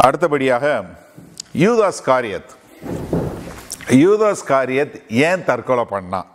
அடுத்தபடியாக யூதாஸ் காரியத் யூதாஸ் காரியத் ஏன் தற்கொலை பண்ணான்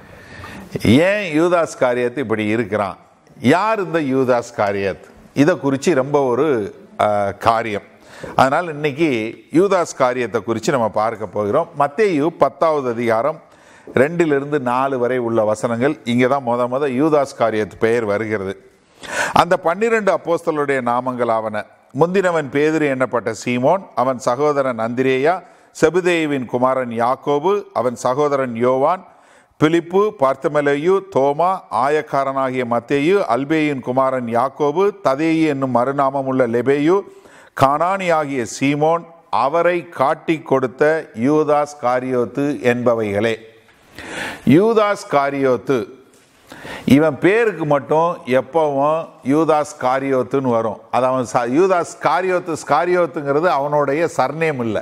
ஏன் யூதாஸ் காரியத் இப்படி இருக்கிறான் யார் இந்த யூதாஸ் காரியத் இதை குறித்து ரொம்ப ஒரு அஹ், காரியம் அதனால் இன்னைக்கு யூதாஸ் காரியத்தை குறித்து நம்ம பார்க்க போகிறோம் மத்தேயு பத்தாவது அதிகாரம் ரெண்டிலிருந்து நாலு வரை உள்ள வசனங்கள் இங்கே தான் முத முத யூதாஸ் காரியத் பெயர் வருகிறது அந்த பன்னிரண்டு அப்போஸ்தலருடைய நாமங்கள் ஆவன முந்தினவன் பேதுரு எண்ணப்பட்ட சீமோன் அவன் சகோதரன் அந்திரேயா செபுதேயுவின் குமாரன் யாக்கோபு அவன் சகோதரன் யோவான் பிலிப்பு பார்த்தமெலையு தோமா ஆயக்காரனாகிய மத்தேயு அல்பேயின் குமாரன் யாக்கோபு ததேயு என்னும் மறுநாமம் உள்ள லெபேயு கானானி ஆகிய சீமோன் அவரை காட்டிக் கொடுத்த யூதாஸ் காரியோத்து என்பவைகளே யூதாஸ் காரியோத்து இவன் பேருக்கு மட்டும் எப்பவும் யூதாஸ் காரியோத்துன்னு வரும் அது அவன் ச- யூதாஸ் காரியோத்து ஸ்காரியோத்துங்கிறது அவனுடைய சர்நேம் இல்லை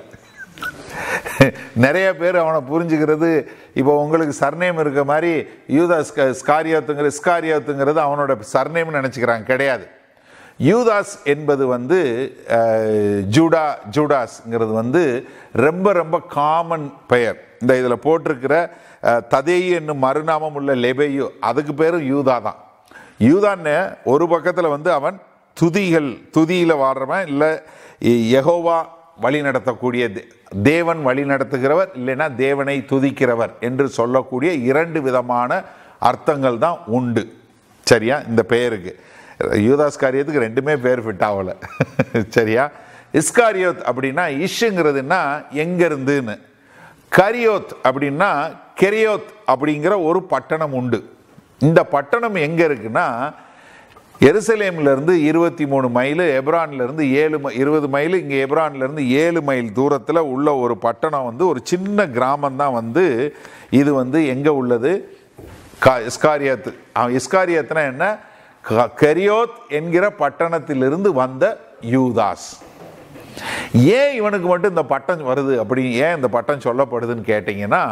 நிறைய பேர் அவனை புரிஞ்சுக்கிறது இப்போ உங்களுக்கு சர்நேம் இருக்க மாதிரி யூதாஸ் க- ஸ்காரியோத்துங்கிற ஸ்காரியோத்துங்கிறது அவனோட சர்நேம்னு நினச்சிக்கிறாங்க கிடையாது யூதாஸ் என்பது வந்து அஹ், ஜூடா ஜூடாஸ்ங்கிறது வந்து ரொம்ப ரொம்ப காமன் பெயர் இந்த இதில் போட்டிருக்கிற அஹ், ததேயு என்னும் மறுநாமம் உள்ள லெபேயு அதுக்கு பேரும் யூதா தான் யூதான்னு ஒரு பக்கத்தில் வந்து அவன் துதிகள் துதியில் வாடுறவன் இல்லை யெகோவா வழி நடத்தக்கூடிய தே- தேவன் வழி நடத்துகிறவர் இல்லைன்னா தேவனை துதிக்கிறவர் என்று சொல்லக்கூடிய இரண்டு விதமான அர்த்தங்கள் தான் உண்டு சரியா இந்த பெயருக்கு யூதாஸ் காரியத்துக்கு ரெண்டுமே பேர் ஃபிட் ஆகலை சரியா இஸ்காரியோத் அப்படின்னா இஷ்ங்கிறதுனா எங்கேருந்துன்னு கரியோத் அப்படின்னா கெரியோத் அப்படிங்கிற ஒரு பட்டணம் உண்டு இந்த பட்டணம் எங்கே இருக்குன்னா எருசலேம்ல இருந்து இருபத்தி மூணு மைல் எப்ரான்ல இருந்து ஏழு மை- இருபது மைல் இங்கே எப்ரான்ல இருந்து ஏழு மைல் தூரத்தில் உள்ள ஒரு பட்டணம் வந்து ஒரு சின்ன கிராமம் தான் வந்து இது வந்து எங்கே உள்ளது கா இஸ்காரியத் அவன் இஸ்காரியத்னா என்ன க- கரியோத் என்கிற பட்டணத்திலிருந்து வந்த யூதாஸ் ஏன் இவனுக்கு மட்டும் இந்த பட்டம் வருது அப்படி ஏன் இந்த பட்டம் சொல்லப்படுதுன்னு கேட்டிங்கன்னா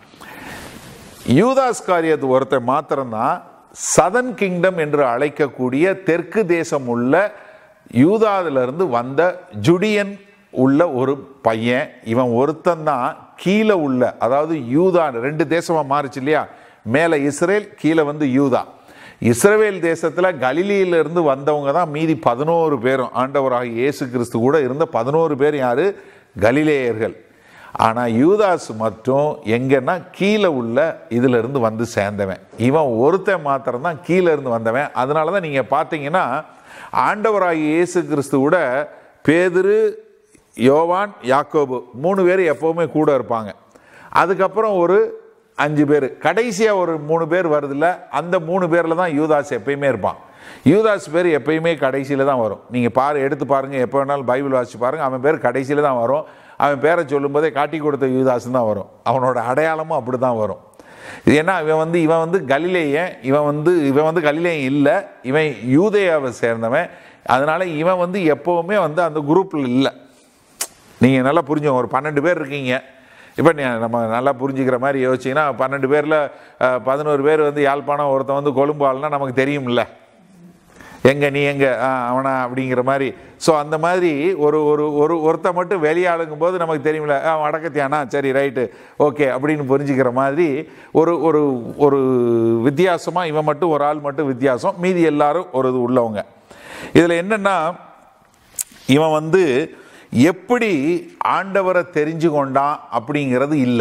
யூதாஸ் காரியத்து ஒருத்தன் மாத்திரம்தான் சதன் கிங்டம் என்று அழைக்கக்கூடிய தெற்கு தேசம் உள்ள யூதாவிலிருந்து வந்த ஜுடியன் உள்ள ஒரு பையன் இவன் ஒருத்தன் தான் கீழே உள்ள அதாவது யூதா ரெண்டு தேசமா மாறுச்சு இல்லையா மேலே இஸ்ரேல் கீழே வந்து யூதா இஸ்ரவேல் தேசத்தில் கலிலியில இருந்து வந்தவங்க தான் மீதி பதினோரு பேரும் ஆண்டவராக இயேசு கிறிஸ்து கூட இருந்த பதினோரு பேர் யாரு கலிலேயர்கள் ஆனால் யூதாஸ் மட்டும் எங்கன்னா கீழே உள்ள இதுல இருந்து வந்து சேர்ந்தவன் இவன் ஒருத்தன் மாத்திரம் தான் கீழே இருந்து வந்தவன் அதனால தான் நீங்கள் பார்த்தீங்கன்னா ஆண்டவராகிய இயேசு கிறிஸ்துவோட பேதுரு யோவான் யாக்கோபு மூணு பேர் எப்போவுமே கூட இருப்பாங்க அதுக்கப்புறம் ஒரு அஞ்சு பேர் கடைசியாக ஒரு மூணு பேர் வருதுல்ல அந்த மூணு பேரில் தான் யூதாஸ் எப்பயுமே இருப்பான் யூதாஸ் பேர் எப்பயுமே கடைசியில் தான் வரும் நீங்கள் பாரு எடுத்து பாருங்கள் எப்போ வேணாலும் பைபிள் வாசிச்சு பாருங்கள் அவன் பேர் கடைசியில் தான் வரும் அவன் பேரை சொல்லும்போதே காட்டி கொடுத்த யூதாஸ் தான் வரும் அவனோட அடையாளமும் அப்படி தான் வரும் இது ஏன்னா இவன் வந்து இவன் வந்து கலிலேயன் இவன் வந்து இவன் வந்து கலிலேயன் இல்லை இவன் யூதேயாவை சேர்ந்தவன் அதனால இவன் வந்து எப்போவுமே வந்து அந்த குரூப்பில் இல்லை நீங்கள் நல்லா புரிஞ்சுங்க ஒரு பன்னெண்டு பேர் இருக்கீங்க இப்போ நம்ம நல்லா புரிஞ்சுக்கிற மாதிரி யோசிச்சிங்கன்னா பன்னெண்டு பேரில் பதினோரு பேர் வந்து யாழ்ப்பாணம் ஒருத்தன் வந்து கொழும்பு ஆள்னா நமக்கு தெரியும்ல எங்க நீ எங்க ஆ, அவனா அப்படிங்கிற மாதிரி ஸோ அந்த மாதிரி ஒரு ஒரு ஒரு ஒருத்த மட்டும் வெளியாளுங்கும் போது நமக்கு தெரியும்ல ஆ வடக்கத்தியானா சரி ரைட்டு ஓகே அப்படின்னு புரிஞ்சுக்கிற மாதிரி ஒரு ஒரு ஒரு வித்தியாசமாக இவன் மட்டும் ஒரு ஆள் மட்டும் வித்தியாசம் மீதி எல்லாரும் ஒரு இது உள்ளவங்க இதில் என்னென்னா இவன் வந்து எப்படி ஆண்டவரை தெரிஞ்சு கொண்டான் அப்படிங்கிறது இல்லை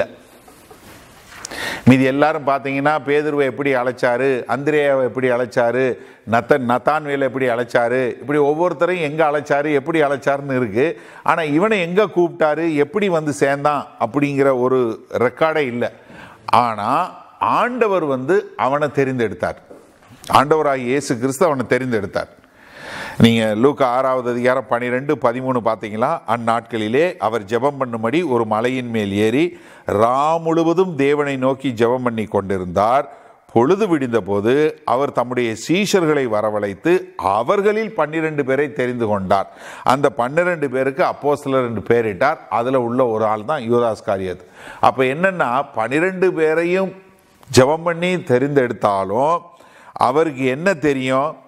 மீதி எல்லாரும் பார்த்தீங்கன்னா பேதுருவை எப்படி அழைச்சாரு அந்திரேயாவை எப்படி அழைச்சாரு நத்தன் நத்தான்வேலை எப்படி அழைச்சாரு இப்படி ஒவ்வொருத்தரையும் எங்கே அழைச்சாரு எப்படி அழைச்சாருன்னு இருக்கு ஆனால் இவனை எங்கே கூப்பிட்டாரு எப்படி வந்து சேர்ந்தான் அப்படிங்கிற ஒரு ரெக்கார்டே இல்லை ஆனால் ஆண்டவர் வந்து அவனை தெரிந்தெடுத்தார் ஆண்டவராகிய இயேசு கிறிஸ்து அவனை தெரிந்தெடுத்தார் நீங்கள் லூக்கா ஆறாவது அதிகாரம் பனிரெண்டு பதிமூணு பார்த்தீங்களா அந்நாட்களிலே அவர் ஜெபம் பண்ணும்படி ஒரு மலையின் மேல் ஏறி ரா முழுவதும் தேவனை நோக்கி ஜெபம் பண்ணி கொண்டிருந்தார் பொழுது விடிந்தபோது அவர் தம்முடைய சீஷர்களை வரவழைத்து அவர்களில் பன்னிரண்டு பேரை தெரிந்து கொண்டார் அந்த பன்னிரண்டு பேருக்கு அப்போஸ்தலர் என்று பேரிட்டார் அதில் உள்ள ஒரு ஆள் தான் யூதாஸ் காரியத் அப்போ என்னன்னா பன்னிரண்டு பேரையும் ஜெபம் பண்ணி தெரிந்தெடுத்தாலும் அவருக்கு என்ன தெரியும்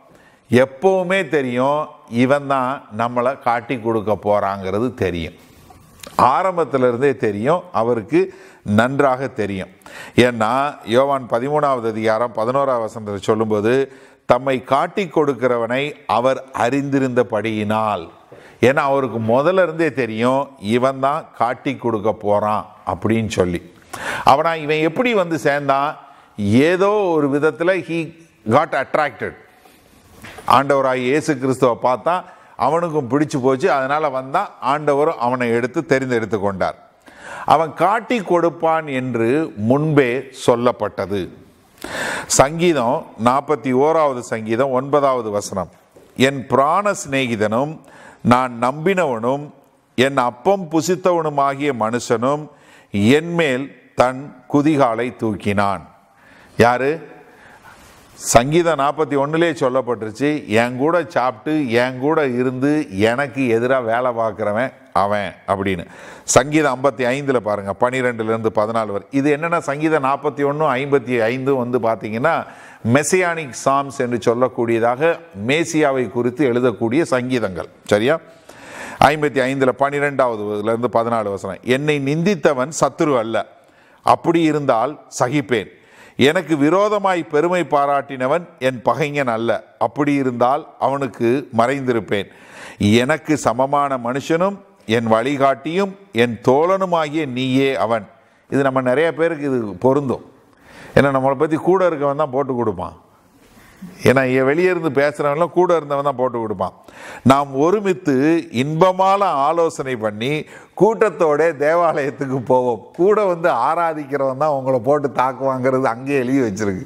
எப்பவுமே தெரியும் இவன் தான் நம்மளை காட்டி கொடுக்க போறாங்கிறது தெரியும் ஆரம்பத்துல இருந்தே தெரியும் அவருக்கு நன்றாக தெரியும் ஏன்னா யோவான் பதிமூணாவது அதிகாரம் பதினோராவது வசனத்தில் சொல்லும்போது தம்மை காட்டி கொடுக்கிறவனை அவர் அறிந்திருந்தபடியினால் ஏன்னா அவருக்கு முதல்ல இருந்தே தெரியும் இவன் தான் காட்டி கொடுக்க போறான் அப்படின்னு சொல்லி அவனா இவன் எப்படி வந்து சேர்ந்தான் ஏதோ ஒரு விதத்தில் ஹீ காட் அட்ராக்டட் ஆண்டவராய் இயேசு கிறிஸ்துவை பார்த்தா அவனுக்கும் பிடிச்சு போச்சு அதனால வந்தான் ஆண்டவரும் அவனை எடுத்து தெரிந்தெடுத்து கொண்டார் அவன் காட்டி கொடுப்பான் என்று முன்பே சொல்லப்பட்டது சங்கீதம் நாற்பத்தி ஓராவது சங்கீதம் ஒன்பதாவது வசனம் என் பிராண சிநேகிதனும் நான் நம்பினவனும் என் அப்பம் புசித்தவனுமாகிய மனுஷனும் என்மேல் தன் குதிகாலை தூக்கினான் யாரு சங்கீதம் நாற்பத்தி ஒன்றுலே சொல்லப்பட்டுருச்சு என் கூட சாப்பிட்டு என் கூட இருந்து எனக்கு எதிராக வேலை பார்க்குறவன் அவன் அப்படின்னு சங்கீதம் ஐம்பத்தி ஐந்தில் பாருங்கள் பன்னிரெண்டுலேருந்து பதினாலு வரை இது என்னென்னா சங்கீதம் நாற்பத்தி ஒன்று ஐம்பத்தி ஐந்தும் வந்து பார்த்தீங்கன்னா மெசியானிக் சாம்ஸ் என்று சொல்லக்கூடியதாக மேசியாவை குறித்து எழுதக்கூடிய சங்கீதங்கள் சரியா ஐம்பத்தி ஐந்தில் பன்னிரெண்டாவதுலேருந்து பதினாலு வசனம் என்னை நிந்தித்தவன் சத்துரு அல்ல அப்படி இருந்தால் சகிப்பேன் எனக்கு விரோதமாய் பெருமை பாராட்டினவன் என் பகைஞன் அல்ல அப்படி இருந்தால் அவனுக்கு மறைந்திருப்பேன் எனக்கு சமமான மனுஷனும் என் வழிகாட்டியும் என் தோழனுமாகிய நீயே அவன் இது நம்ம நிறைய பேருக்கு இது பொருந்தும் ஏன்னா நம்மளை பற்றி கூட இருக்கவன் தான் போட்டு கொடுப்பான் ஏன்னா இ- வெளியே இருந்து பேசுகிறவன்லாம் கூட இருந்தவன் தான் போட்டு கொடுப்பான் நாம் ஒருமித்து இன்பமான ஆலோசனை பண்ணி கூட்டத்தோட தேவாலயத்துக்கு போவோம் கூட வந்து ஆராதிக்கிறவன் தான் உங்களை போட்டு தாக்குவாங்கிறது அங்கேயே எழுதி வச்சிருக்கு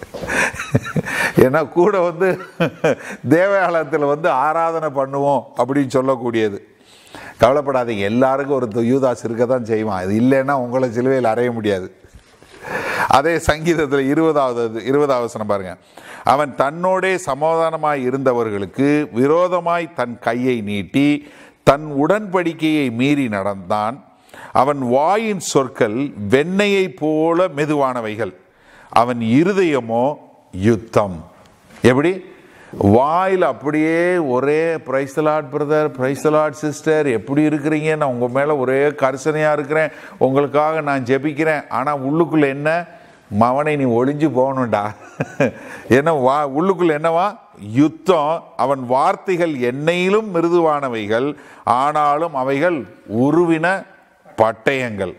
ஏன்னா கூட வந்து தேவாலயத்தில் வந்து ஆராதனை பண்ணுவோம் அப்படின்னு சொல்லக்கூடியது கவலைப்படாதீங்க எல்லாருக்கும் ஒரு யூதாஸ் இருக்க தான் செய்வான் இது இல்லைன்னா உங்களை சிலுவையில் அறைய முடியாது அதே சங்கீதத்தில் இருபதாவது இருபதாவது வசனம் பாருங்க அவன் தன்னோடே சமாதானமாய் இருந்தவர்களுக்கு விரோதமாய் தன் கையை நீட்டி தன் உடன்படிக்கையை மீறி நடந்தான் அவன் வாயின் சொற்கள் வெண்ணெயைப் போல மெதுவானவைகள் அவன் இருதயமோ யுத்தம் எப்படி வாயில் அப்படியே ஒரே பிரைஸ்லாட் பிரதர் பிரைஸ்லாட் சிஸ்டர் எப்படி இருக்கிறீங்க நான் உங்கள் மேலே ஒரே கரிசனையாக இருக்கிறேன் உங்களுக்காக நான் ஜெபிக்கிறேன் ஆனால் உள்ளுக்குள்ளே என்ன மவனை நீ ஒளிஞ்சு போகணும்டா என்ன வா உள்ளுக்குள்ள என்னவா யுத்தம் அவன் வார்த்தைகள் என்னையிலும் மிருதுவானவைகள் ஆனாலும் அவைகள் உருவின பட்டயங்கள்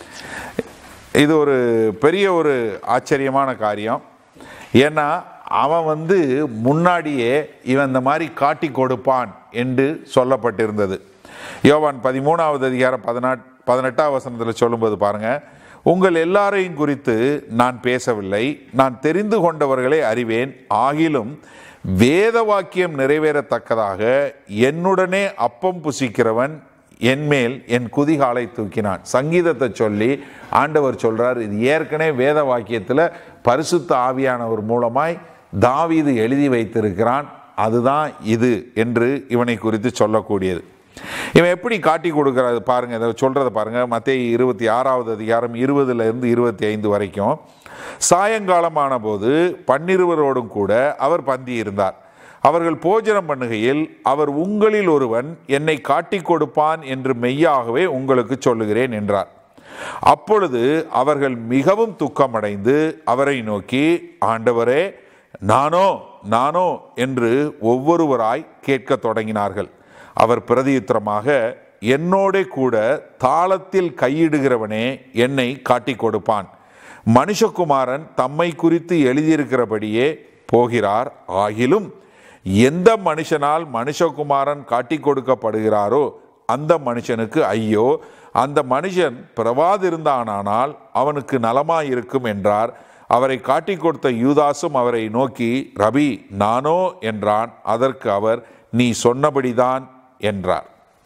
இது ஒரு பெரிய ஒரு ஆச்சரியமான காரியம் ஏன்னா அவன் வந்து முன்னாடியே இவன் இந்த மாதிரி காட்டி கொடுப்பான் என்று சொல்லப்பட்டிருந்தது யோவான் பதிமூணாவது அதிகாரம் பதினாட் பதினெட்டாம் வசனத்தில் சொல்லும்போது பாருங்க உங்கள் எல்லாரையும் குறித்து நான் பேசவில்லை நான் தெரிந்து கொண்டவர்களை அறிவேன் ஆகிலும் வேத வாக்கியம் நிறைவேறத்தக்கதாக என்னுடனே அப்பம் புசிக்கிறவன் என்மேல் என் குதிகாலை தூக்கினான் சங்கீதத்தை சொல்லி ஆண்டவர் சொல்றார் இது ஏற்கனவே வேத வாக்கியத்தில் பரிசுத்த ஆவியானவர் மூலமாய் தாவீது எழுதி வைத்திருக்கிறான் அதுதான் இது என்று இவனை குறித்து சொல்லக்கூடியது இவன் எப்படி காட்டி கொடுக்கறது பாருங்க இதை சொல்றத பாருங்க மத்திய இருபத்தி ஆறாவது அதிகாரம் இருபதுல இருந்து இருபத்தி ஐந்து வரைக்கும் சாயங்காலமான போது பன்னிருவரோடும் கூட அவர் பந்தி இருந்தார் அவர்கள் போஜனம் பண்ணுகையில் அவர் உங்களில் ஒருவன் என்னை காட்டிக் கொடுப்பான் என்று மெய்யாகவே உங்களுக்கு சொல்லுகிறேன் என்றார் அப்பொழுது அவர்கள் மிகவும் துக்கமடைந்து அவரை நோக்கி ஆண்டவரே நானோ நானோ என்று ஒவ்வொருவராய் கேட்கத் தொடங்கினார்கள் அவர் பிரதியுத்தரமாக என்னோடே கூட தாளத்தில் கையிடுகிறவனே என்னை காட்டிக் கொடுப்பான் மனுஷகுமாரன் தம்மை குறித்து எழுதியிருக்கிறபடியே போகிறார் ஆகிலும் எந்த மனுஷனால் மனுஷகுமாரன் காட்டிக் கொடுக்கப்படுகிறாரோ அந்த மனுஷனுக்கு ஐயோ அந்த மனுஷன் பிறவாதிருந்தானானால் அவனுக்கு நலமாயிருக்கும் என்றார் அவரை காட்டிக் கொடுத்த யூதாசும் அவரை நோக்கி ரபி நானோ என்றான் அதற்கு அவர் நீ சொன்னபடிதான் என்றார்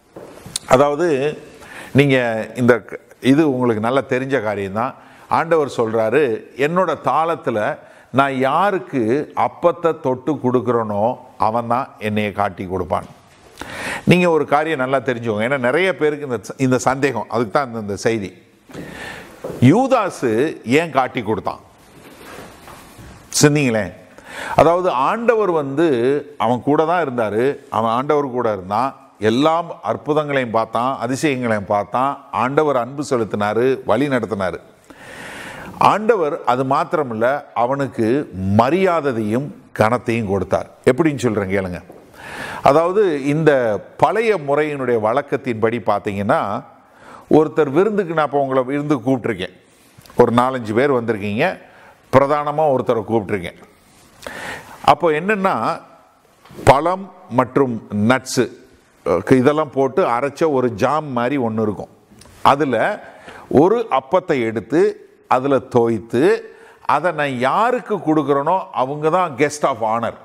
அதாவது நீங்கள் இந்த க- இது உங்களுக்கு நல்லா தெரிஞ்ச காரியம்தான் ஆண்டவர் சொல்கிறாரு என்னோட தாளத்தில் நான் யாருக்கு அப்பத்தை தொட்டு கொடுக்குறனோ அவன் தான் என்னைய காட்டி கொடுப்பான் நீங்கள் ஒரு காரியம் நல்லா தெரிஞ்சுக்கோங்க ஏன்னா நிறைய பேருக்கு இந்த இந்த சந்தேகம் அதுக்கு தான் இந்த- இந்த செய்தி யூதாசு ஏன் காட்டி கொடுத்தான் சிந்திங்களேன் அதாவது ஆண்டவர் வந்து அவன் கூட தான் இருந்தார் அவன் ஆண்டவர் கூட இருந்தான் எல்லாம் அற்புதங்களையும் பார்த்தான் அதிசயங்களையும் பார்த்தான் ஆண்டவர் அன்பு செலுத்தினாரு வழி நடத்தினாரு ஆண்டவர் அது மாத்திரமில்ல அவனுக்கு மரியாதையும் கனத்தையும் கொடுத்தார் எப்படின்னு சொல்கிறேன் கேளுங்க அதாவது இந்த பழைய முறையினுடைய வழக்கத்தின்படி பார்த்தீங்கன்னா ஒருத்தர் விருந்துக்கு நான் இப்போ உங்களை விருந்து கூப்பிட்ருக்கேன் ஒரு நாலஞ்சு பேர் வந்திருக்கீங்க பிரதானமாக ஒருத்தரை கூப்பிட்ருக்கேன் அப்போ என்னென்னா பழம் மற்றும் நட்ஸு இதெல்லாம் போட்டு அரைச்ச ஒரு ஜாம் மாதிரி ஒன்று இருக்கும் அதில் ஒரு அப்பத்தை எடுத்து அதில் தோய்த்து அதை நான் யாருக்கு கொடுக்குறேனோ அவங்க தான் கெஸ்ட் ஆஃப் ஆனர்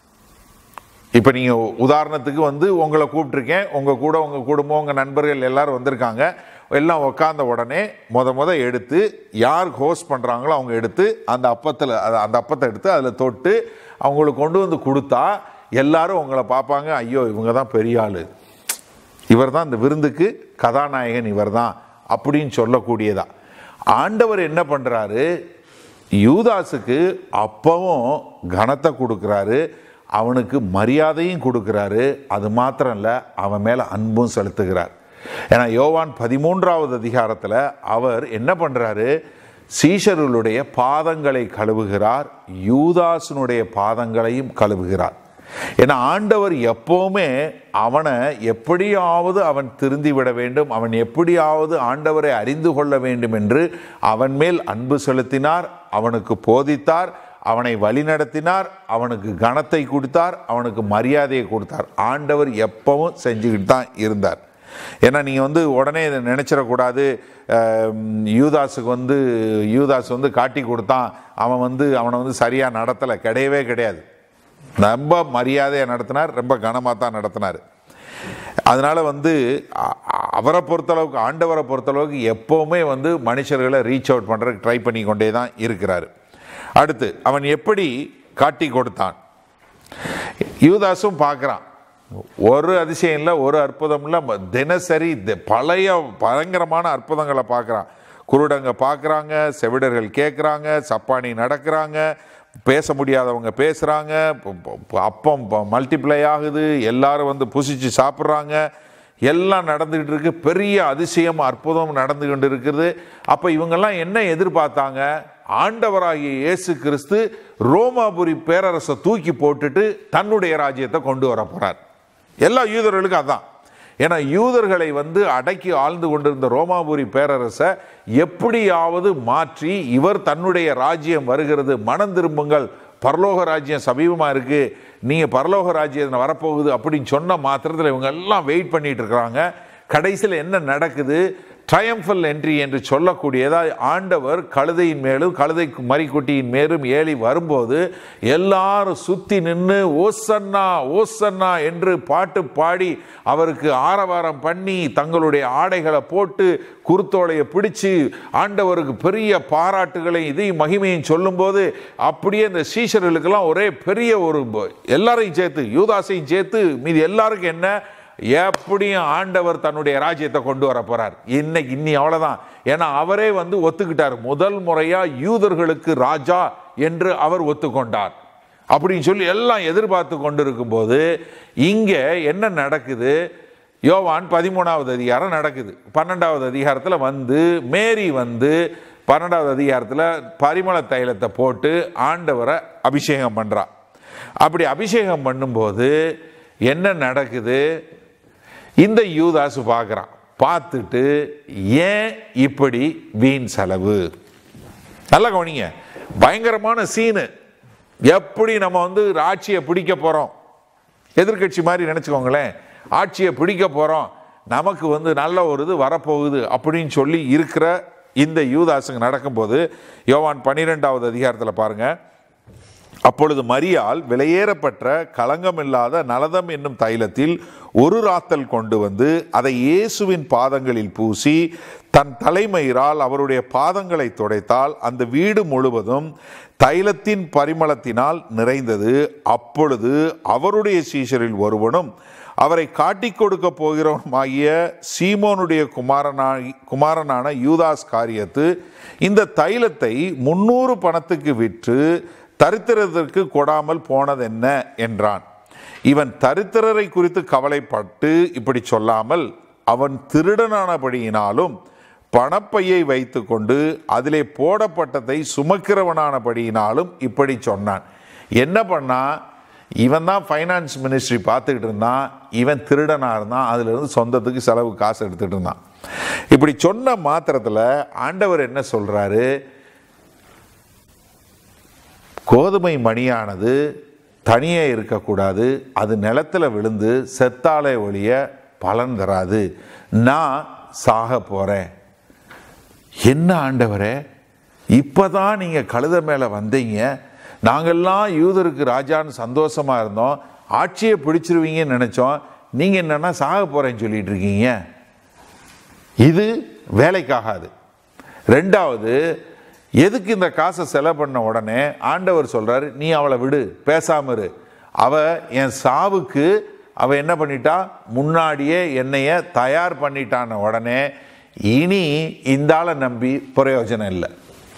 இப்போ நீங்கள் உதாரணத்துக்கு வந்து உங்களை கூப்பிட்ருக்கேன் உங்கள் கூட உங்கள் குடும்பம் உங்கள் நண்பர்கள் எல்லாரும் வந்திருக்காங்க எல்லாம் உட்காந்த உடனே முத முத எடுத்து யார் ஹோஸ்ட் பண்ணுறாங்களோ அவங்க எடுத்து அந்த அப்பத்தில் அந்த அப்பத்தை எடுத்து அதில் தொட்டு அவங்களுக்கு கொண்டு வந்து கொடுத்தா எல்லாரும் உங்களை பார்ப்பாங்க ஐயோ இவங்க தான் பெரிய ஆள் இவர் தான் இந்த விருந்துக்கு கதாநாயகன் இவர் தான் அப்படின்னு சொல்லக்கூடியதா ஆண்டவர் என்ன பண்ணுறாரு யூதாஸுக்கு அப்பவும் கனத்தை கொடுக்குறாரு அவனுக்கு மரியாதையும் கொடுக்குறாரு அது மாத்திரம் இல்லை அவன் மேலே அன்பும் செலுத்துகிறார் ஏன்னா யோவான் பதிமூன்றாவது அதிகாரத்தில் அவர் என்ன பண்ணுறாரு சீஷர்களுடைய பாதங்களை கழுவுகிறார் யூதாசனுடைய பாதங்களையும் கழுவுகிறார் ஏன்னா ஆண்டவர் எப்பவுமே அவனை எப்படியாவது அவன் திருந்தி விட வேண்டும் அவன் எப்படியாவது ஆண்டவரை அறிந்து கொள்ள வேண்டும் என்று அவன் மேல் அன்பு செலுத்தினார் அவனுக்கு போதித்தார் அவனை வழிநடத்தினார் அவனுக்கு கனத்தை கொடுத்தார் அவனுக்கு மரியாதையை கொடுத்தார் ஆண்டவர் எப்பவும் செஞ்சுக்கிட்டு தான் இருந்தார் ஏன்னா நீங்கள் வந்து உடனே இதை நினச்சிடக்கூடாது யூதாஸுக்கு வந்து யூதாஸ் வந்து காட்டி கொடுத்தான் அவன் வந்து அவனை வந்து சரியாக நடத்தலை கிடையவே கிடையாது ரொம்ப மரியாதையாக நடத்தினார் ரொம்ப கனமாக தான் நடத்தினார் அதனால் வந்து அவரை பொறுத்தளவுக்கு ஆண்டவரை பொறுத்தளவுக்கு எப்போவுமே வந்து மனுஷர்களை ரீச் அவுட் பண்ணுறதுக்கு ட்ரை பண்ணி கொண்டே தான் இருக்கிறார் அடுத்து அவன் எப்படி காட்டி கொடுத்தான் யூதாஸும் பார்க்குறான் ஒரு அதிசயம் இல்லை ஒரு அற்புதம் இல்லை தினசரி பழைய பயங்கரமான அற்புதங்களை பார்க்குறான் குருடங்க பார்க்குறாங்க செவிடர்கள் கேட்குறாங்க சப்பானி நடக்கிறாங்க பேச முடியாதவங்க பேசுகிறாங்க அப்பம் மல்டிப்ளை ஆகுது எல்லாரும் வந்து புசிச்சு சாப்பிட்றாங்க எல்லாம் நடந்துக்கிட்டு இருக்கு பெரிய அதிசயம் அற்புதம் நடந்து கொண்டு இருக்குது அப்போ இவங்கெல்லாம் என்ன எதிர்பார்த்தாங்க ஆண்டவராகிய இயேசு கிறிஸ்து ரோமாபுரி பேரரசை தூக்கி போட்டுட்டு தன்னுடைய ராஜ்யத்தை கொண்டு வர போகிறார் எல்லா யூதர்களுக்கும் அதான் ஏன்னா யூதர்களை வந்து அடக்கி ஆழ்ந்து கொண்டிருந்த ரோமாபுரி பேரரசை எப்படியாவது மாற்றி இவர் தன்னுடைய ராஜ்யம் வருகிறது மனம் திரும்புங்கள் பரலோக ராஜ்யம் சமீபமாக இருக்குது நீங்கள் பரலோக ராஜ்யம் வரப்போகுது அப்படின்னு சொன்ன மாத்திரத்தில் இவங்க எல்லாம் வெயிட் பண்ணிட்டு இருக்கிறாங்க கடைசியில் என்ன நடக்குது ட்ரையம்ஃபல் என்ட்ரி என்று சொல்லக்கூடியதாக ஆண்டவர் கழுதையின் மேலும் கழுதை மறிக்குட்டியின் மேலும் ஏறி வரும்போது எல்லாரும் சுற்றி நின்று ஓசன்னா ஓசன்னா என்று பாட்டு பாடி அவருக்கு ஆரவாரம் பண்ணி தங்களுடைய ஆடைகளை போட்டு குருத்தோலையை பிடிச்சு ஆண்டவருக்கு பெரிய பாராட்டுகளை இதையும் மகிமையும் சொல்லும்போது அப்படியே இந்த சீஷர்களுக்கெல்லாம் ஒரே பெரிய ஒரு எல்லாரையும் சேர்த்து யூதாசையும் சேர்த்து மீது எல்லாருக்கும் என்ன எப்படியும் ஆண்டவர் தன்னுடைய ராஜ்யத்தை கொண்டு வர போறார் இன்னைக்கு இன்னி அவ்வளவுதான் ஏன்னா அவரே வந்து ஒத்துக்கிட்டார் முதல் முறையா யூதர்களுக்கு ராஜா என்று அவர் ஒத்துக்கொண்டார் அப்படின்னு சொல்லி எல்லாம் எதிர்பார்த்து கொண்டிருக்கும் போது இங்க என்ன நடக்குது யோவான் பதிமூணாவது அதிகாரம் நடக்குது பன்னெண்டாவது அதிகாரத்தில் வந்து மேரி வந்து பன்னெண்டாவது அதிகாரத்தில் பரிமள தைலத்தை போட்டு ஆண்டவரை அபிஷேகம் பண்ணுறா அப்படி அபிஷேகம் பண்ணும்போது என்ன நடக்குது இந்த யூதாசு பார்க்குறான் பார்த்துட்டு ஏன் இப்படி வீண் செலவு நல்லா கவனிங்க பயங்கரமான சீனு எப்படி நம்ம வந்து ஆட்சியை பிடிக்க போகிறோம் எதிர்கட்சி மாதிரி நினச்சிக்கோங்களேன் ஆட்சியை பிடிக்க போகிறோம் நமக்கு வந்து நல்ல ஒரு இது வரப்போகுது அப்படின்னு சொல்லி இருக்கிற இந்த யூதாசுங்க நடக்கும்போது யோவான் பன்னிரெண்டாவது அதிகாரத்தில் பாருங்கள் அப்பொழுது மரியால் விலையேறப்பட்ட களங்கமில்லாத நலதம் என்னும் தைலத்தில் ஒரு ராத்தல் கொண்டு வந்து அதை இயேசுவின் பாதங்களில் பூசி தன் தலைமயிரால் அவருடைய பாதங்களை துடைத்தால் அந்த வீடு முழுவதும் தைலத்தின் பரிமளத்தினால் நிறைந்தது அப்பொழுது அவருடைய சீஷரில் ஒருவனும் அவரை காட்டிக் கொடுக்க போகிறவனுமாகிய சீமோனுடைய குமாரனாகி குமாரனான யூதாஸ் காரியத்து இந்த தைலத்தை முன்னூறு பணத்துக்கு விற்று தரித்திரத்திற்கு கொடாமல் போனதென்ன என்றான் இவன் தரித்திரரை குறித்து கவலைப்பட்டு இப்படி சொல்லாமல் அவன் திருடனானபடியினாலும் பணப்பையை வைத்துக்கொண்டு அதிலே போடப்பட்டதை சுமக்கிறவனானபடியினாலும் இப்படி சொன்னான் என்ன பண்ணா இவன் தான் ஃபைனான்ஸ் மினிஸ்ட்ரி பார்த்துக்கிட்டு இருந்தான் இவன் திருடனாக இருந்தான் அதிலிருந்து சொந்தத்துக்கு செலவு காசு எடுத்துகிட்டு இருந்தான் இப்படி சொன்ன மாத்திரத்தில் ஆண்டவர் என்ன சொல்கிறாரு கோதுமை மணியானது தனியே இருக்கக்கூடாது அது நிலத்தில் விழுந்து செத்தாலே ஒழிய பலன் தராது நான் சாக போகிறேன் என்ன ஆண்டவரே இப்போதான் நீங்கள் கழுத மேலே வந்தீங்க நாங்கள்லாம் யூதருக்கு ராஜான்னு சந்தோஷமாக இருந்தோம் ஆட்சியை பிடிச்சிருவீங்கன்னு நினச்சோம் நீங்கள் என்னென்னா சாக போகிறேன்னு சொல்லிட்டு இருக்கீங்க இது வேலைக்காகாது ரெண்டாவது எதுக்கு இந்த காசை செலவு பண்ண உடனே ஆண்டவர் சொல்றாரு நீ அவளை விடு பேசாம இரு அவ என் சாவுக்கு அவ என்ன பண்ணிட்டா முன்னாடியே என்னைய தயார் பண்ணிட்டான உடனே இனி இந்த ஆளை நம்பி பிரயோஜனம் இல்லை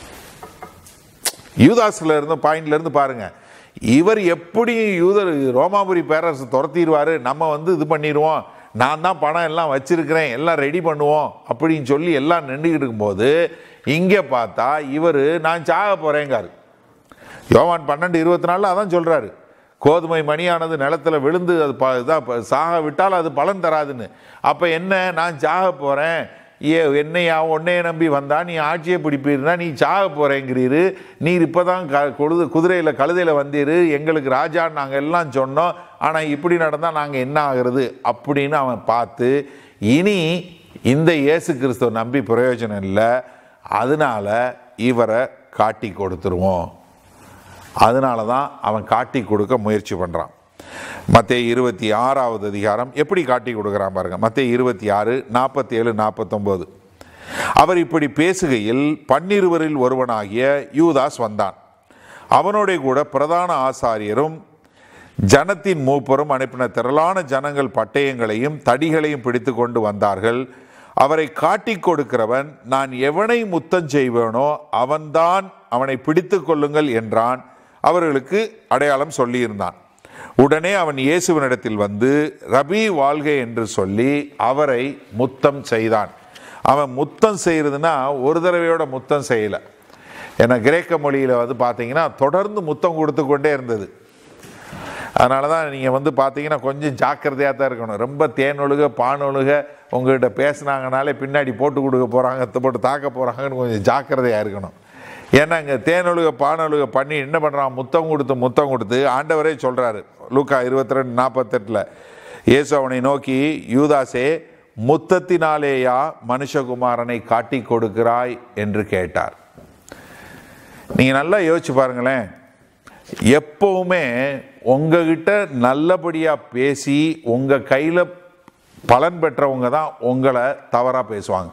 யூதாஸ்ல இருந்து பாயிண்ட்ல இருந்து பாருங்க இவர் எப்படி யூதர் ரோமாபுரி பேரரசு துரத்திடுவாரு நம்ம வந்து இது பண்ணிடுவோம் நான் தான் பணம் எல்லாம் வச்சிருக்கிறேன் எல்லாம் ரெடி பண்ணுவோம் அப்படின்னு சொல்லி எல்லாம் நின்றுக்கிட்டு இருக்கும்போது இங்கே பார்த்தா இவர் நான் சாக போறேங்காரு யோவான் பன்னெண்டு இருபத்தி நாலில் அதான் சொல்றாரு கோதுமை மணியானது நிலத்துல விழுந்து அது ப இதாக ப- சாக விட்டால் அது பலன் தராதுன்னு அப்போ என்ன நான் சாக போகிறேன் ஏ என்னையா உன்னைய நம்பி வந்தா நீ ஆட்சியை பிடிப்பீர்னா நீ சாக போகிறேங்கிறீரு நீர் இப்போ தான் க கொழுது குதிரையில் கழுதையில் வந்தீரு எங்களுக்கு ராஜா நாங்கள் எல்லாம் சொன்னோம் ஆனால் இப்படி நடந்தால் நாங்கள் என்ன ஆகிறது அப்படின்னு அவன் பார்த்து இனி இந்த இயேசு கிறிஸ்துவ நம்பி பிரயோஜனம் இல்லை அதனால இவரை காட்டி கொடுத்துருவோம் அதனால தான் அவன் காட்டி கொடுக்க முயற்சி பண்ணுறான் மத்திய இருபத்தி ஆறாவது அதிகாரம் எப்படி காட்டி கொடுக்குறான் பாருங்க மத்திய இருபத்தி ஆறு நாற்பத்தி ஏழு நாற்பத்தொம்போது அவர் இப்படி பேசுகையில் பன்னிருவரில் ஒருவனாகிய யூதாஸ் வந்தான் அவனோட கூட பிரதான ஆசாரியரும் ஜனத்தின் மூப்பரும் அனுப்பின திரளான ஜனங்கள் பட்டயங்களையும் தடிகளையும் பிடித்து கொண்டு வந்தார்கள் அவரை காட்டிக் கொடுக்கிறவன் நான் எவனை முத்தம் செய்வேனோ அவன்தான் அவனை பிடித்து கொள்ளுங்கள் என்றான் அவர்களுக்கு அடையாளம் சொல்லியிருந்தான் உடனே அவன் இயேசுவினிடத்தில் வந்து ரபி வாழ்க என்று சொல்லி அவரை முத்தம் செய்தான் அவன் முத்தம் செய்யறதுன்னா ஒரு தடவையோட முத்தம் செய்யலை ஏன்னா கிரேக்க மொழியில் வந்து பார்த்தீங்கன்னா தொடர்ந்து முத்தம் கொடுத்து கொண்டே இருந்தது அதனால தான் நீங்கள் வந்து பார்த்தீங்கன்னா கொஞ்சம் ஜாக்கிரதையாக தான் இருக்கணும் ரொம்ப தேனொழுக பானொழுக உங்கள்கிட்ட பேசுனாங்கனாலே பின்னாடி போட்டு கொடுக்க போகிறாங்க போட்டு தாக்க போகிறாங்கன்னு கொஞ்சம் ஜாக்கிரதையாக இருக்கணும் ஏன்னா இங்கே தேனொழுக பானொழுக பண்ணி என்ன பண்ணுறான் முத்தம் கொடுத்து முத்தம் கொடுத்து ஆண்டவரே சொல்கிறாரு லூக்கா இருபத்தி ரெண்டு நாற்பத்தெட்டில் இயேசு அவனை நோக்கி யூதாசே முத்தத்தினாலேயா மனுஷகுமாரனை காட்டி கொடுக்கிறாய் என்று கேட்டார் நீங்கள் நல்லா யோசிச்சு பாருங்களேன் எப்பவுமே உங்ககிட்ட நல்லபடியாக பேசி உங்கள் கையில் பலன் பெற்றவங்க தான் உங்களை தவறாக பேசுவாங்க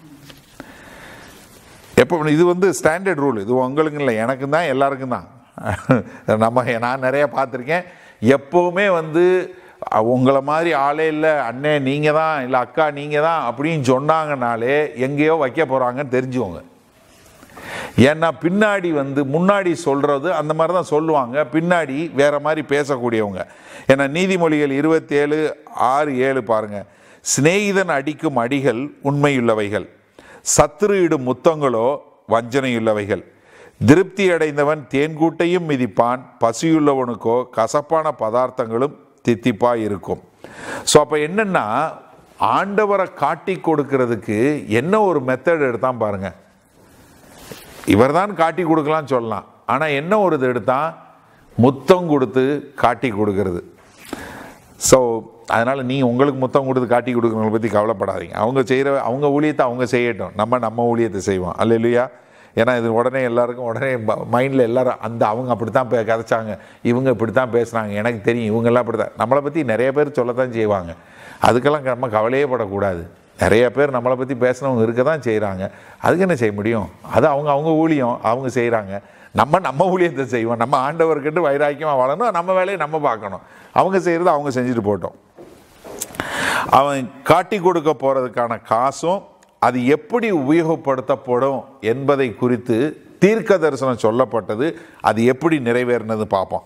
எப்போ இது வந்து ஸ்டாண்டர்ட் ரூல் இது உங்களுக்கு இல்லை எனக்கு தான் எல்லாருக்கும் தான் நம்ம நான் நிறைய பார்த்துருக்கேன் எப்போவுமே வந்து அஹ், உங்களை மாதிரி ஆளே இல்லை அண்ணே நீங்கள் தான் இல்லை அக்கா நீங்கள் தான் அப்படின்னு சொன்னாங்கனாலே எங்கேயோ வைக்க போகிறாங்கன்னு தெரிஞ்சுக்கோங்க ஏன்னா பின்னாடி வந்து முன்னாடி சொல்றது அந்த மாதிரி தான் சொல்லுவாங்க பின்னாடி வேற மாதிரி பேசக்கூடியவங்க ஏன்னா நீதிமொழிகள் இருபத்தி ஏழு ஆறு ஏழு பாருங்க சிநேகிதன் அடிக்கும் அடிகள் உண்மையுள்ளவைகள் சத்துரு இடும் முத்தங்களோ வஞ்சனையுள்ளவைகள் திருப்தி அடைந்தவன் தேன்கூட்டையும் மிதிப்பான் பசியுள்ளவனுக்கோ கசப்பான பதார்த்தங்களும் தித்திப்பாய் இருக்கும் ஸோ அப்போ என்னன்னா ஆண்டவரை காட்டி கொடுக்கறதுக்கு என்ன ஒரு மெத்தட் எடுத்தான் பாருங்க இவர்தான் காட்டி கொடுக்கலாம்னு சொல்லலாம் ஆனால் என்ன ஒரு இது எடுத்தா முத்தம் கொடுத்து காட்டி கொடுக்கறது ஸோ அதனால் நீ உங்களுக்கு முத்தம் கொடுத்து காட்டி கொடுக்குறவங்களை பற்றி கவலைப்படாதீங்க அவங்க செய்கிற அவங்க ஊழியத்தை அவங்க செய்யட்டும் நம்ம நம்ம ஊழியத்தை செய்வோம் அல்ல இல்லையா ஏன்னா இது உடனே எல்லாருக்கும் உடனே மைண்டில் எல்லாரும் அந்த அவங்க அப்படி தான் கதைச்சாங்க இவங்க இப்படி தான் பேசுனாங்க எனக்கு தெரியும் இவங்கெல்லாம் அப்படி தான் நம்மளை பற்றி நிறைய பேர் சொல்லத்தான் செய்வாங்க அதுக்கெல்லாம் நம்ம கவலையே படக்கூடாது நிறைய பேர் நம்மளை பற்றி பேசினவங்க இருக்க தான் செய்கிறாங்க அதுக்கு என்ன செய்ய முடியும் அது அவங்க அவங்க ஊழியம் அவங்க செய்கிறாங்க நம்ம நம்ம ஊழியத்தை செய்வோம் நம்ம ஆண்டவர்கிட்ட வைராக்கியமாக வாழணும் நம்ம வேலையை நம்ம பார்க்கணும் அவங்க செய்கிறத அவங்க செஞ்சுட்டு போட்டோம் அவன் காட்டி கொடுக்க போகிறதுக்கான காசும் அது எப்படி உபயோகப்படுத்தப்படும் என்பதை குறித்து தீர்க்க தரிசனம் சொல்லப்பட்டது அது எப்படி நிறைவேறினது பார்ப்போம்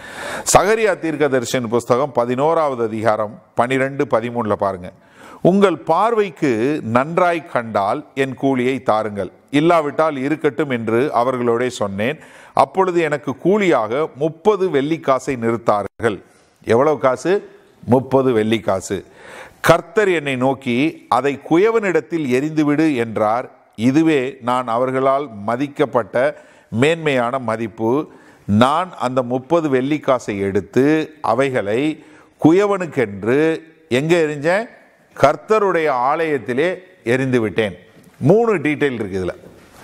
சகரியா தீர்க்க தரிசன புஸ்தகம் பதினோராவது அதிகாரம் பனிரெண்டு பதிமூணுல பாருங்க உங்கள் பார்வைக்கு நன்றாய் கண்டால் என் கூலியை தாருங்கள் இல்லாவிட்டால் இருக்கட்டும் என்று அவர்களோடே சொன்னேன் அப்பொழுது எனக்கு கூலியாக முப்பது வெள்ளிக்காசை நிறுத்தார்கள் எவ்வளவு காசு முப்பது வெள்ளிக்காசு கர்த்தர் என்னை நோக்கி அதை குயவனிடத்தில் எரிந்துவிடு என்றார் இதுவே நான் அவர்களால் மதிக்கப்பட்ட மேன்மையான மதிப்பு நான் அந்த முப்பது வெள்ளிக்காசை எடுத்து அவைகளை குயவனுக்கென்று எங்கே எரிஞ்சேன் கர்த்தருடைய ஆலயத்திலே எரிந்து விட்டேன் மூணு டீட்டெயில் இருக்கு இதில்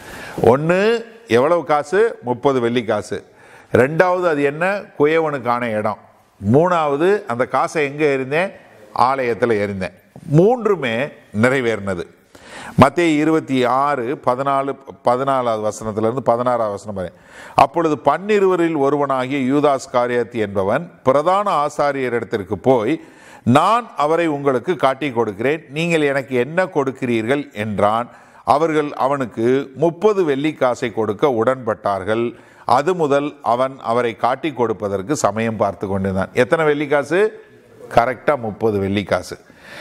ஒன்று எவ்வளவு காசு முப்பது வெள்ளி காசு ரெண்டாவது அது என்ன குயவனுக்கான இடம் மூணாவது அந்த காசை எங்கே எறிந்தேன் ஆலயத்தில் எறிந்தேன் மூன்றுமே நிறைவேறினது மத்திய இருபத்தி ஆறு பதினாலு பதினாலாவது வசனத்திலிருந்து பதினாறாவது வசனம் வரை அப்பொழுது பன்னிருவரில் ஒருவனாகிய யூதாஸ் காரியத்தி என்பவன் பிரதான ஆசாரியரிடத்திற்கு போய் நான் அவரை உங்களுக்கு காட்டிக் கொடுக்கிறேன் நீங்கள் எனக்கு என்ன கொடுக்கிறீர்கள் என்றான் அவர்கள் அவனுக்கு முப்பது வெள்ளி காசை கொடுக்க உடன்பட்டார்கள் அது முதல் அவன் அவரை காட்டிக் கொடுப்பதற்கு சமயம் பார்த்து கொண்டிருந்தான் எத்தனை வெள்ளிக்காசு கரெக்டாக முப்பது வெள்ளிக்காசு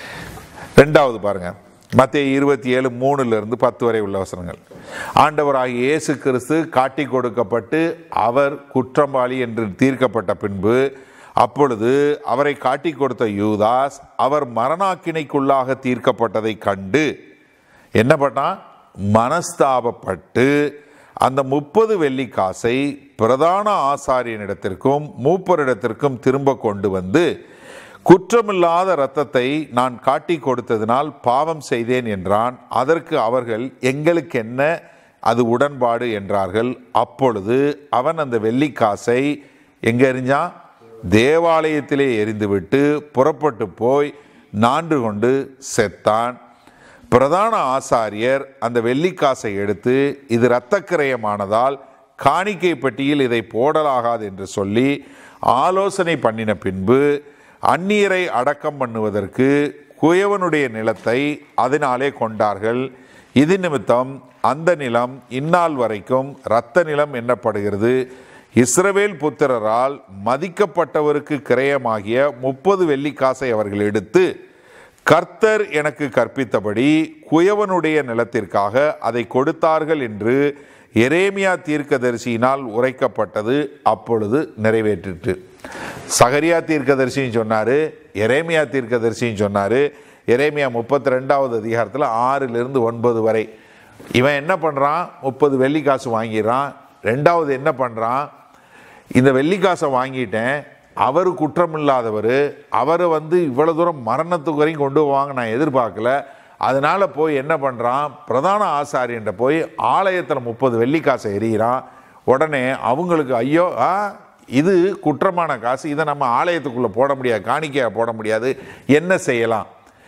ரெண்டாவது பாருங்க மத்திய இருபத்தி ஏழு மூணுல இருந்து பத்து வரை உள்ள வசனங்கள் ஆண்டவராகிய இயேசு கிறிஸ்து காட்டி கொடுக்கப்பட்டு அவர் குற்றவாளி என்று தீர்க்கப்பட்ட பின்பு அப்பொழுது அவரை காட்டி கொடுத்த யூதாஸ் அவர் மரணாக்கினைக்குள்ளாக தீர்க்கப்பட்டதை கண்டு என்ன பண்ணான் மனஸ்தாபப்பட்டு அந்த முப்பது வெள்ளி காசை பிரதான ஆசாரியனிடத்திற்கும் மூப்பரிடத்திற்கும் திரும்ப கொண்டு வந்து குற்றமில்லாத இரத்தத்தை நான் காட்டி கொடுத்ததினால் பாவம் செய்தேன் என்றான் அதற்கு அவர்கள் எங்களுக்கு என்ன அது உடன்பாடு என்றார்கள் அப்பொழுது அவன் அந்த வெள்ளிக்காசை எங்க எறிஞ்சான் தேவாலயத்திலே எரிந்துவிட்டு புறப்பட்டு போய் நான்று கொண்டு செத்தான் பிரதான ஆசாரியர் அந்த வெள்ளிக்காசை எடுத்து இது இரத்தக்கிரயமானதால் காணிக்கை பெட்டியில் இதை போடலாகாது என்று சொல்லி ஆலோசனை பண்ணின பின்பு அந்நியரை அடக்கம் பண்ணுவதற்கு குயவனுடைய நிலத்தை அதனாலே கொண்டார்கள் இது நிமித்தம் அந்த நிலம் இந்நாள் வரைக்கும் இரத்த நிலம் எண்ணப்படுகிறது இஸ்ரவேல் புத்திரரால் மதிக்கப்பட்டவருக்கு கிரயமாகிய முப்பது வெள்ளிக்காசை அவர்கள் எடுத்து கர்த்தர் எனக்கு கற்பித்தபடி குயவனுடைய நிலத்திற்காக அதை கொடுத்தார்கள் என்று எரேமியா தீர்க்கதரிசியினால் உரைக்கப்பட்டது அப்பொழுது நிறைவேற்றிற்று சகரியா தீர்க்கதரிசியும் சொன்னாரு எரேமியா தீர்க்கதரிசியும் சொன்னாரு எரேமியா முப்பத்தி ரெண்டாவது அதிகாரத்தில் ஆறிலிருந்து ஒன்பது வரை இவன் என்ன பண்ணுறான் முப்பது வெள்ளி காசு வாங்கிடுறான் ரெண்டாவது என்ன பண்ணுறான் இந்த வெள்ளிக்காசை வாங்கிட்டேன் அவர் குற்றமில்லாதவர் அவரை வந்து இவ்வளோ தூரம் மரணத்துக்கு வரையும் கொண்டு போவாங்க நான் எதிர்பார்க்கல அதனால போய் என்ன பண்ணுறான் பிரதான ஆசாரியன்ட்ட போய் ஆலயத்தில் முப்பது வெள்ளிக்காசை எறிகிறான் உடனே அவங்களுக்கு ஐயோ ஆ இது குற்றமான காசு இதை நம்ம ஆலயத்துக்குள்ளே போட முடியாது காணிக்கையாக போட முடியாது என்ன செய்யலாம்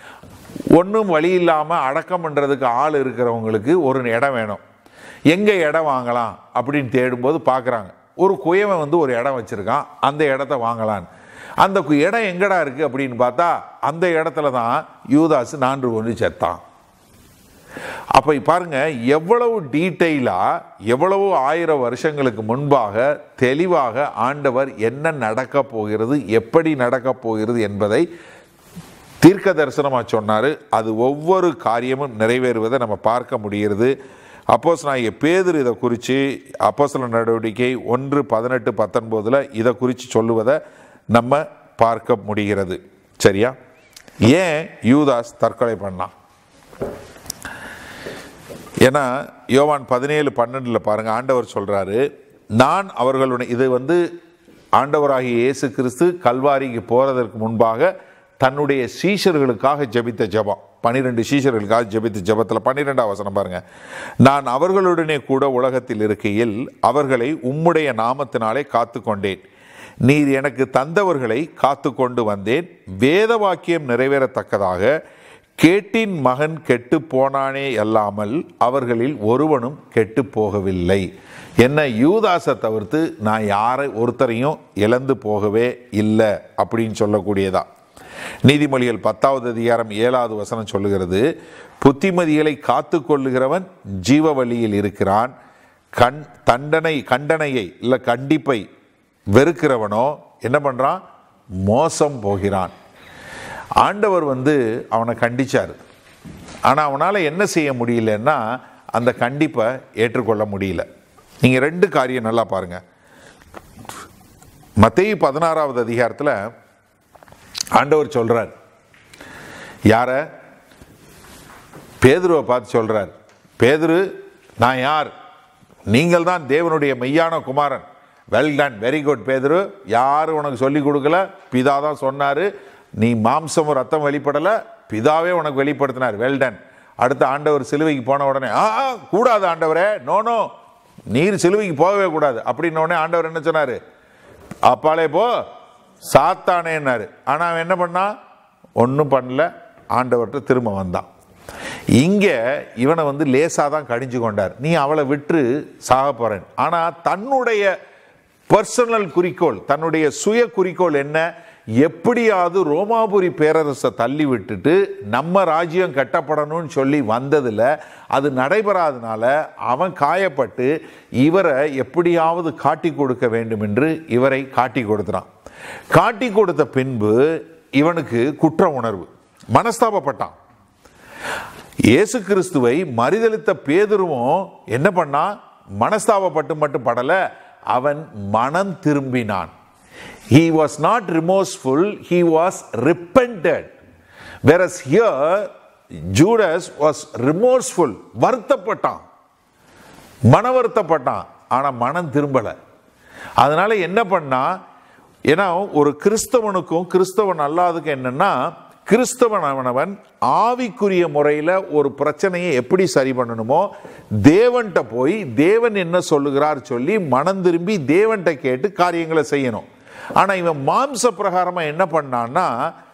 ஒன்றும் வழி இல்லாமல் அடக்கம் பண்ணுறதுக்கு ஆள் இருக்கிறவங்களுக்கு ஒரு இடம் வேணும் எங்கே இடம் வாங்கலாம் அப்படின்னு தேடும்போது பார்க்குறாங்க ஒரு குயவன் வந்து ஒரு இடம் வச்சுருக்கான் அந்த இடத்த வாங்கலான்னு அந்த கு- இடம் எங்கடா இருக்குது அப்படின்னு பார்த்தா அந்த இடத்துல தான் யூதாஸ் நான்கு கொண்டு செத்தான் அப்போ பாருங்க எவ்வளவு டீட்டெயிலாக எவ்வளவு ஆயிரம் வருஷங்களுக்கு முன்பாக தெளிவாக ஆண்டவர் என்ன நடக்க போகிறது எப்படி நடக்க போகிறது என்பதை தீர்க்க தரிசனமாக சொன்னார் அது ஒவ்வொரு காரியமும் நிறைவேறுவதை நம்ம பார்க்க முடிகிறது அப்போஸ் நான் பேதர் இதை குறித்து அப்போஸ்தல நடவடிக்கை ஒன்று பதினெட்டு பத்தொன்பதில் இதை குறித்து சொல்லுவதை நம்ம பார்க்க முடிகிறது சரியா ஏன் யூதாஸ் தற்கொலை பண்ணான் ஏன்னா யோவான் பதினேழு பன்னெண்டில் பாருங்க ஆண்டவர் சொல்றாரு நான் அவர்களுடைய இது வந்து ஆண்டவராகிய இயேசு கிறிஸ்து கல்வாரிக்கு போறதற்கு முன்பாக தன்னுடைய சீஷர்களுக்காக ஜெபித்த ஜெபம் பன்னிரெண்டு சீஷர்களுக்காக ஜெபித்த ஜெபத்தில் பன்னிரெண்டாம் வசனம் பாருங்க நான் அவர்களுடனே கூட உலகத்தில் இருக்கையில் அவர்களை உம்முடைய நாமத்தினாலே காத்து கொண்டேன் நீர் எனக்கு தந்தவர்களை காத்து கொண்டு வந்தேன் வேத வாக்கியம் நிறைவேறத்தக்கதாக கேட்டின் மகன் கெட்டு போனானே அல்லாமல் அவர்களில் ஒருவனும் கெட்டு போகவில்லை என்ன யூதாசை தவிர்த்து நான் யாரை ஒருத்தரையும் இழந்து போகவே இல்லை அப்படின்னு சொல்லக்கூடியதா நீதிமொழிகள் பத்தாவது அதிகாரம் ஏழாவது வசனம் சொல்லுகிறது புத்திமதிகளை காத்து கொள்ளுகிறவன் ஜீவ வழியில் இருக்கிறான் கண் தண்டனை கண்டனையை இல்லை கண்டிப்பை வெறுக்கிறவனோ என்ன பண்ணுறான் மோசம் போகிறான் ஆண்டவர் வந்து அவனை கண்டிச்சார் ஆனால் அவனால் என்ன செய்ய முடியலன்னா அந்த கண்டிப்பை ஏற்றுக்கொள்ள முடியல நீங்கள் ரெண்டு காரியம் நல்லா பாருங்கள் மத்தேயு பதினாறாவது அதிகாரத்தில் ஆண்டவர் சொல்கிறார் யாரை பேதுருவை பார்த்து சொல்கிறார் பேதுரு நான் யார் நீங்கள் தான் தேவனுடைய மெய்யான குமாரன் வெல் டன் வெரி குட் பேதுரு யாரும் உனக்கு சொல்லி கொடுக்கல பிதா தான் சொன்னார் நீ மாம்சமும் ரத்தம் வெளிப்படலை பிதாவே உனக்கு வெளிப்படுத்தினார் வெல் டன் அடுத்த ஆண்டவர் சிலுவைக்கு போன உடனே ஆ ஆ, கூடாது ஆண்டவரே நோ நோ நீர் சிலுவைக்கு போகவே கூடாது அப்படின்ன உடனே ஆண்டவர் என்ன சொன்னார் அப்பாலே போ சாத்தானேன்னாரு ஆனால் அவன் என்ன பண்ணான் ஒன்றும் பண்ணல ஆண்டவர்கிட்ட திரும்ப வந்தான் இங்கே இவனை வந்து லேசாக தான் கடிஞ்சு கொண்டார் நீ அவளை விட்டு சாக போறேன் ஆனால் தன்னுடைய பர்சனல் குறிக்கோள் தன்னுடைய சுய குறிக்கோள் என்ன எப்படியாவது ரோமாபுரி பேரரசை தள்ளி விட்டுட்டு நம்ம ராஜ்யம் கட்டப்படணும்னு சொல்லி வந்ததில் அது நடைபெறாதனால அவன் காயப்பட்டு இவரை எப்படியாவது காட்டி கொடுக்க வேண்டும் என்று இவரை காட்டி கொடுத்துறான் காட்டி கொடுத்த பின்பு இவனுக்கு குற்ற உணர்வு மனஸ்தாபப்பட்டான் இயேசு கிறிஸ்துவை மறிதளித்த பேதுருவும் என்ன பண்ணா மனஸ்தாபப்பட்டு மட்டும் படல அவன் மனம் திரும்பினான் he was not remorseful he was repented whereas here judas was remorseful வருத்தப்பட்டான் மன வருத்தப்பட்டான் ஆனா மனம் திரும்பல அதனால என்ன பண்ணா ஏன்னா ஒரு கிறிஸ்தவனுக்கும் கிறிஸ்தவன் அல்லாதுக்கும் என்னன்னா கிறிஸ்தவன் அவனவன் ஆவிக்குரிய முறையில் ஒரு பிரச்சனையை எப்படி சரி பண்ணணுமோ தேவன்கிட்ட போய் தேவன் என்ன சொல்லுகிறார் சொல்லி மனம் திரும்பி தேவன்கிட்ட கேட்டு காரியங்களை செய்யணும் ஆனால் இவன் மாம்ச பிரகாரமாக என்ன பண்ணான்னா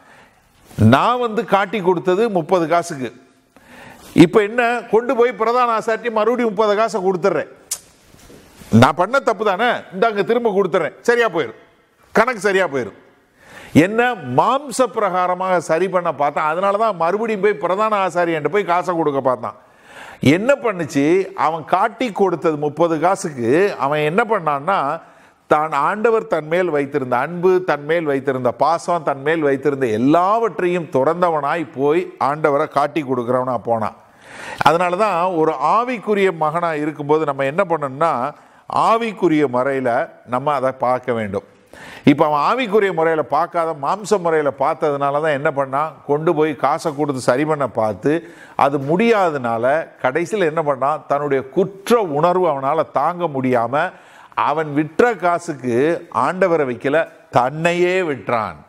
நான் வந்து காட்டி கொடுத்தது முப்பது காசுக்கு இப்போ என்ன கொண்டு போய் பிரதான ஆசாட்டி மறுபடியும் முப்பது காசை கொடுத்துட்றேன் நான் பண்ண தப்பு தானே இந்தாங்க திரும்ப கொடுத்துறேன் சரியா போயிடும் கணக்கு சரியா போயிடும் என்ன மாம்ச பிரகாரமாக சரி பண்ண பார்த்தான் அதனால தான் மறுபடியும் போய் பிரதான ஆசாரியன்ட்ட போய் காசை கொடுக்க பார்த்தான் என்ன பண்ணுச்சு அவன் காட்டி கொடுத்தது முப்பது காசுக்கு அவன் என்ன பண்ணான்னா தான் ஆண்டவர் தன் மேல் வைத்திருந்த அன்பு தன் மேல் வைத்திருந்த பாசம் தன் மேல் வைத்திருந்த எல்லாவற்றையும் துறந்தவனாய் போய் ஆண்டவரை காட்டி கொடுக்குறவனா போனான் அதனால தான் ஒரு ஆவிக்குரிய மகனாக இருக்கும்போது நம்ம என்ன பண்ணணும்னா ஆவிக்குரிய முறையில் நம்ம அதை பார்க்க வேண்டும் இப்போ அவன் ஆவிக்குரிய முறையில் பார்க்காத மாம்ச முறையில் பார்த்ததுனால தான் என்ன பண்ணான் கொண்டு போய் காசை கொடுத்து சரி பண்ண பார்த்து அது முடியாதனால கடைசியில் என்ன பண்ணான் தன்னுடைய குற்ற உணர்வு அவனால் தாங்க முடியாமல் அவன் விற்ற காசுக்கு ஆண்டவரை வைக்கல தன்னையே விற்றான்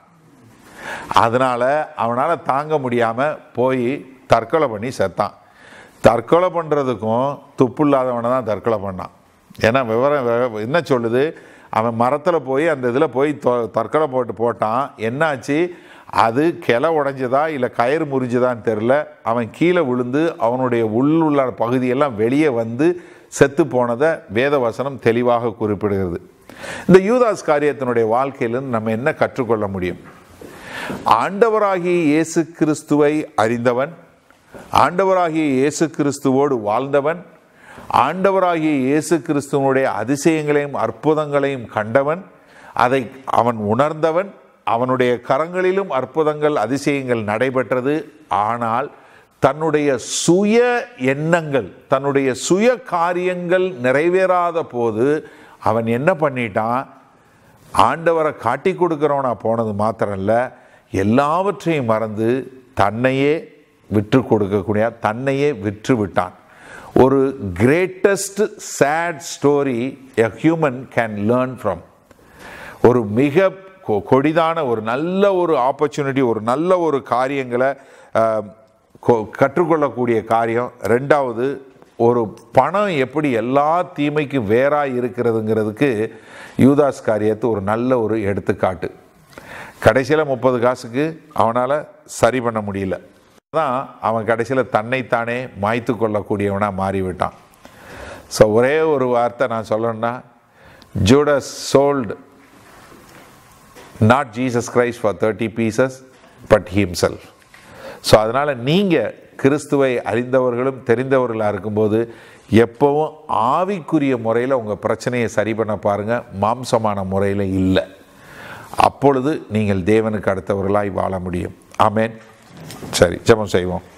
அதனால அவனால் தாங்க முடியாமல் போய் தற்கொலை பண்ணி செத்தான் தற்கொலை பண்ணுறதுக்கும் துப்பு இல்லாதவனை தான் தற்கொலை பண்ணான் ஏன்னா விவரம் வே- என்ன சொல்லுது அவன் மரத்தில் போய் அந்த இதில் போய் தொ- தற்கொலை போட்டு போட்டான் என்னாச்சு அது கிளை உடைஞ்சதா இல்லை கயிறு முறிஞ்சதான்னு தெரில அவன் கீழே விழுந்து அவனுடைய உள்ளுள்ள பகுதியெல்லாம் வெளியே வந்து செத்து போனதை வேதவசனம் தெளிவாக குறிப்பிடுகிறது இந்த யூதாஸ் காரியத்தினுடைய வாழ்க்கையிலிருந்து நம்ம என்ன கற்றுக்கொள்ள முடியும் ஆண்டவராகிய இயேசு கிறிஸ்துவை அறிந்தவன் ஆண்டவராகிய இயேசு கிறிஸ்துவோடு வாழ்ந்தவன் ஆண்டவராகிய இயேசு கிறிஸ்துவனுடைய அதிசயங்களையும் அற்புதங்களையும் கண்டவன் அதை அவன் உணர்ந்தவன் அவனுடைய கரங்களிலும் அற்புதங்கள் அதிசயங்கள் நடைபெற்றது ஆனால் தன்னுடைய சுய எண்ணங்கள் தன்னுடைய சுய காரியங்கள் நிறைவேறாத போது அவன் என்ன பண்ணிட்டான் ஆண்டவரை காட்டி கொடுக்கிறவனா போனது மாத்திரம் இல்ல எல்லாவற்றையும் மறந்து தன்னையே விற்று கொடுக்கக்கூடிய தன்னையே விற்று விட்டான் ஒரு greatest sad story a human can learn from ஒரு மிக கொ- கொடிதான ஒரு நல்ல ஒரு ஆப்பர்ச்சுனிட்டி ஒரு நல்ல ஒரு காரியங்களை ஆஹ், கொ- கற்றுக்கொள்ளக்கூடிய காரியம் ரெண்டாவது ஒரு பணம் எப்படி எல்லா தீமைக்கும் வேறா இருக்கிறதுங்கிறதுக்கு யூதாஸ் காரியத்து ஒரு நல்ல ஒரு எடுத்துக்காட்டு கடைசியில் முப்பது காசுக்கு அவனால் சரி பண்ண முடியல தான் அவன் கடைசியில் தன்னைத்தானே மாய்த்து கொள்ளக்கூடியவனாக மாறிவிட்டான் ஸோ ஒரே ஒரு வார்த்தை நான் சொல்லணும்னா Judas sold not Jesus Christ for thirty pieces but himself so அதனால் நீங்கள் கிறிஸ்துவை அறிந்தவர்களும் தெரிந்தவர்களாக இருக்கும்போது எப்பவும் ஆவிக்குரிய முறையில் உங்கள் பிரச்சனையை சரி பண்ண பாருங்கள் மாம்சமான முறையில் இல்லை அப்பொழுது நீங்கள் தேவனுக்கு அடுத்தவர்களாய் வாழ முடியும் ஆமென் சரி ஜெபம் செய்வோம்